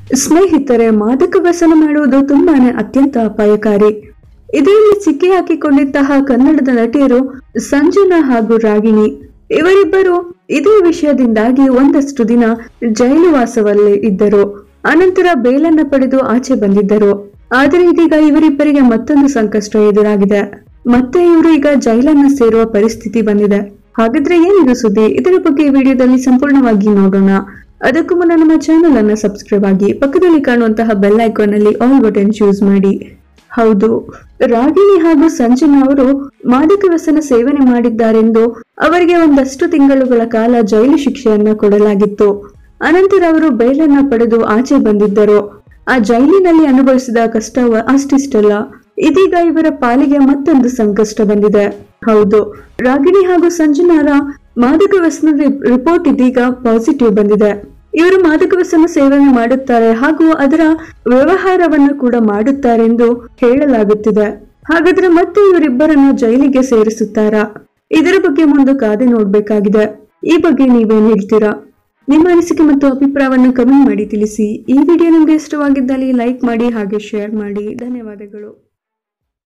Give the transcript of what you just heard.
ಸ್ನೇಹಿತರೆ ಮಾದಕ ವ್ಯಸನ ಮಾಡುವುದು ತುಂಬಾನೇ ಅತ್ಯಂತ ಅಪಾಯಕಾರಿ ಇದರಲ್ಲಿ ಸಿಕ್ಕಿ ಹಾಕಿಕೊಂಡಿದ್ದಂತಹ ಕನ್ನಡದ ನಟಿಯರು ಸಂಜನಾ ಹಾಗೂ ರಾಗಿಣಿ ಇವರಿಬ್ಬರು ಇದೇ ವಿಷಯದಿಂದಾಗಿ ಒಂದಷ್ಟು ದಿನ ಜೈಲುವಾಸವಲ್ಲೇ ಇದ್ದರು ಅನಂತರ ಬೇಲನ್ನ ಪಡೆದು ಆಚೆ ಬಂದಿದ್ದರು ಆದರೆ ಇದೀಗ ಇವರಿಬ್ಬರಿಗೆ ಮತ್ತೊಂದು ಸಂಕಷ್ಟ ಎದುರಾಗಿದೆ ಮತ್ತೆ ಇವರು ಈಗ ಜೈಲನ್ನ ಸೇರುವ ಪರಿಸ್ಥಿತಿ ಬಂದಿದೆ ಹಾಗಾದ್ರೆ ಏನಿದು ಸುದ್ದಿ ಇದರ ಬಗ್ಗೆ ಈ ವಿಡಿಯೋದಲ್ಲಿ ಸಂಪೂರ್ಣವಾಗಿ ನೋಡೋಣ ಅದಕ್ಕೂ ಮುನ್ನ ನಮ್ಮ ಚಾನೆಲ್ ಅನ್ನ ಸಬ್ಸ್ಕ್ರೈಬ್ ಆಗಿ ಪಕ್ಕದಲ್ಲಿ ಕಾಣುವಂತಹ ಬೆಲ್ ಐಕಾನ್ ಅಲ್ಲಿ ಆಲ್ ಬಟನ್ ಚೂಸ್ ಮಾಡಿ ಹೌದು ರಾಗಿಣಿ ಹಾಗೂ ಸಂಜನಾ ಅವರು ಮಾದಕ ವ್ಯಸನ ಸೇವನೆ ಮಾಡಿದ್ದಾರೆಂದು ಅವರಿಗೆ ಒಂದಷ್ಟು ತಿಂಗಳುಗಳ ಕಾಲ ಜೈಲು ಶಿಕ್ಷೆಯನ್ನ ಕೊಡಲಾಗಿತ್ತು ಅನಂತರ ಅವರು ಬೇಲನ್ನ ಪಡೆದು ಆಚೆ ಬಂದಿದ್ದರು ಆ ಜೈಲಿನಲ್ಲಿ ಅನುಭವಿಸಿದ ಕಷ್ಟ ಅಷ್ಟಿಷ್ಟಲ್ಲ ಇದೀಗ ಇವರ ಪಾಲಿಗೆ ಮತ್ತೊಂದು ಸಂಕಷ್ಟ ಬಂದಿದೆ ಹೌದು ರಾಗಿಣಿ ಹಾಗೂ ಸಂಜನಾರ ಮಾದಕ ವ್ಯಸನ ರಿಪೋರ್ಟ್ ಇದೀಗ ಪಾಸಿಟಿವ್ ಬಂದಿದೆ ಇವರು ಮಾದಕ ವ್ಯಸನ ಸೇವನೆ ಮಾಡುತ್ತಾರೆ ಹಾಗೂ ಅದರ ವ್ಯವಹಾರವನ್ನು ಕೂಡ ಮಾಡುತ್ತಾರೆಂದು ಹೇಳಲಾಗುತ್ತಿದೆ ಹಾಗಾದ್ರೆ ಮತ್ತೆ ಇವರಿಬ್ಬರನ್ನು ಜೈಲಿಗೆ ಸೇರಿಸುತ್ತಾರಾ ಇದರ ಬಗ್ಗೆ ಮುಂದೆ ಕಾದೆ ನೋಡ್ಬೇಕಾಗಿದೆ ಈ ಬಗ್ಗೆ ನೀವೇನ್ ಹೇಳ್ತೀರಾ ನಿಮ್ಮ ಅನಿಸಿಕೆ ಮತ್ತು ಅಭಿಪ್ರಾಯವನ್ನು ಕಮೆಂಟ್ ಮಾಡಿ ತಿಳಿಸಿ ಈ ವಿಡಿಯೋ ನಿಮಗೆ ಇಷ್ಟವಾಗಿದ್ದಲ್ಲಿ ಲೈಕ್ ಮಾಡಿ ಹಾಗೆ ಶೇರ್ ಮಾಡಿ ಧನ್ಯವಾದಗಳು